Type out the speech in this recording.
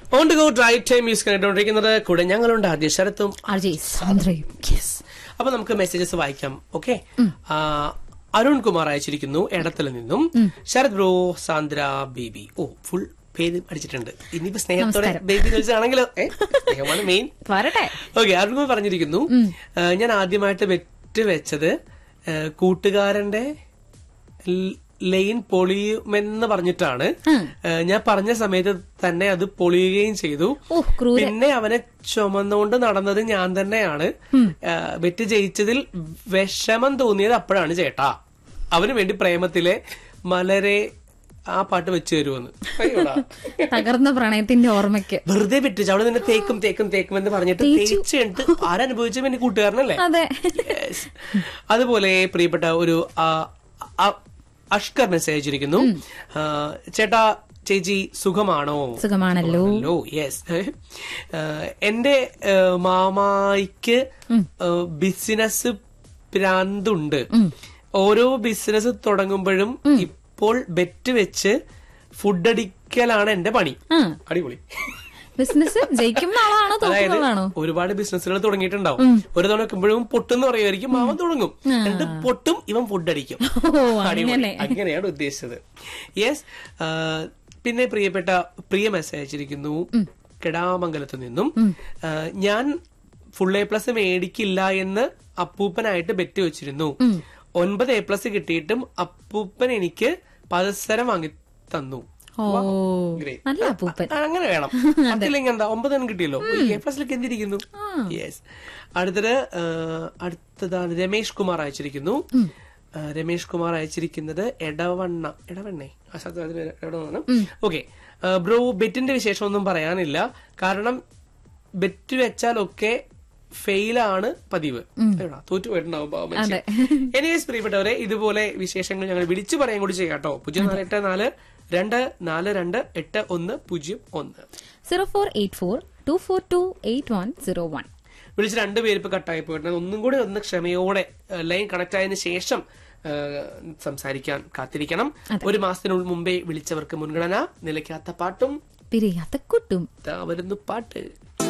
On to go drive time music കണ്ടുകൊണ്ടിരിക്കുന്നത് കൂടെ ഞങ്ങളുണ്ട് ആദ്യ ശരത്തും ആർ ജെ സാന്ദ്രയും യെസ് അപ്പൊ നമുക്ക് മെസ്സേജസ് വായിക്കാം ഓക്കെ അരുൺ കുമാർ അയച്ചിരിക്കുന്നു എടത്തിൽ നിന്നും Sarath bro Sandra baby oh full പേര് അടിച്ചിട്ടുണ്ട് ഇനിയിപ്പോ സ്നേഹത്തോടെ നമസ്കാരം. ബേബി എന്ന് വിളിച്ചാണെങ്കിലോ ഏ, സ്നേഹമാണ് മെയിൻ വരട്ടെ ഓക്കെ അരുൺ കുമാർ പറഞ്ഞിരിക്കുന്നു ആ, ഞാൻ ആദ്യമായിട്ട് വെറ്റ് വെച്ചത് ആ, കൂട്ടുകാരന്റെ ല- ലൈൻ പൊളിയുമെന്ന് പറഞ്ഞിട്ട് ഞാൻ പറഞ്ഞ സമയത്ത് തന്നെ അത് പൊളിയുകയും ചെയ്തു ഓ ക്രൂര പിന്നെ അവനെ ചുമന്നുകൊണ്ട് നടന്നത് ഞാൻ തന്നെയാണ് ആ, വെറ്റ് ജയിച്ചതിൽ വിഷമം തോന്നിയത് അപ്പോഴാണ് ചേട്ടാ അവന് വേണ്ടി പ്രേമത്തിലെ മലരെ ആ പാട്ട് വെച്ചു തരുമെന്ന് അയ്യോടാ. തകർന്ന പ്രണയത്തിന്റെ ഓർമ്മയ്ക്ക് വെറുതെ വെറ്റിച്ച് അവിടെ നിന്ന് തേക്കും തേക്കും തേക്കും എന്ന് പറഞ്ഞിട്ട് തേച്ചു. തേച്ച് കഴിഞ്ഞിട്ട് ആരനുഭവിച്ചും എന്റെ കൂട്ടുകാരനല്ലേ അതെ Yes. അതുപോലെ പ്രിയപ്പെട്ട ഒരു ആ, ആ, അഷ്കർ മെസ്സേജ് അയച്ചിരിക്കുന്നു ആ, ചേട്ടാ ചേച്ചി സുഖമാണോ സുഖമാണല്ലോ യെസ് എന്റെ ആ, മാമായിക്ക് ബിസിനസ് പ്രാന്തുണ്ട് ഓരോ ബിസിനസ് തുടങ്ങുമ്പോഴും ഇപ്പോൾ ബെറ്റ് വെച്ച് ഫുഡ് അടിക്കലാണ് എന്റെ പണി ആ അടിപൊളി ബിസിനസ് ജയിക്കുന്ന ആളാണോ അതായത് തോക്കുന്നതാണോ ഒരുപാട് ബിസിനസ്സുകൾ തുടങ്ങിയിട്ടുണ്ടാവും ഒരു തവണ വെക്കുമ്പോഴും പൊട്ടെന്ന് പറയുമായിരിക്കും മാമൻ തുടങ്ങും എന്നിട്ട് പൊട്ടും ഇവൻ ഫുഡ് അടിക്കും ഓ അടിപൊളി. അങ്ങനെ അങ്ങനെയാണ് ഉദ്ദേശിച്ചത് യെസ് പിന്നെ പ്രിയപ്പെട്ട പ്രിയ മെസ്സേജ് അയച്ചിരിക്കുന്നു കെടാമംഗലത്ത് നിന്നും ആ, ഞാൻ ഫുൾ എ പ്ലസ് മേടിക്കില്ല എന്ന് അപ്പൂപ്പനായിട്ട് ബെറ്റ് വെച്ചിരുന്നു ഒൻപത് എ പ്ലസ് കിട്ടിയിട്ടും അപ്പൂപ്പൻ എനിക്ക് പദസരം വാങ്ങി തന്നു ഓ Great. നല്ല അപ്പൂപ്പൻ ആ, അങ്ങനെ വേണം പത്തില്ലെങ്കിൽ എന്താ ഒമ്പതെണ്ണം കിട്ടിയല്ലോ എ പ്ലസിലേക്ക് എന്തിരിക്കുന്നു യെസ് അടുത്തത് ആ, അടുത്തതാണ് രമേഷ് കുമാർ അയച്ചിരിക്കുന്നു ആ, രമേഷ് കുമാർ അയച്ചിരിക്കുന്നത് എടവണ്ണ എടവണ്ണേ ആ സ്ഥലത്ത് അതിന് എടവണ്ണ ഓക്കെ ബ്രോ ബെറ്റിന്റെ വിശേഷം ഒന്നും പറയാനില്ല കാരണം ബെറ്റ് വെച്ചാലൊക്കെ ഫെയിലാണ് പതിവ് എടാ, തോറ്റു പോയിട്ടുണ്ടാവും അതെ. എനിവേസ് പ്രിയപ്പെട്ടവരെ ഇതുപോലെ വിശേഷങ്ങൾ ഞങ്ങൾ വിളിച്ചു പറയാൻ കൂടി ചെയ്യാം കേട്ടോ പൂജ്യം നാല് എട്ട് നാല് രണ്ട് നാല് രണ്ട് എട്ട് ഒന്ന് പൂജ്യം ഒന്ന് zero four eight four two four two eight one zero one വിളിച്ച് രണ്ടുപേര് ഇപ്പൊ കട്ടായി പോയിട്ടുണ്ട് ഒന്നും കൂടി ഒന്ന് ക്ഷമയോടെ ലൈൻ കണക്ട് ആയതിനു ശേഷം ആ, സംസാരിക്കാൻ കാത്തിരിക്കണം ഒരു മാസത്തിനുള്ളിൽ മുമ്പേ വിളിച്ചവർക്ക് മുൻഗണന നിലയ്ക്കാത്ത പാട്ടും പിരിയാത്ത കുട്ടും ദാ വരുന്നു പാട്ട്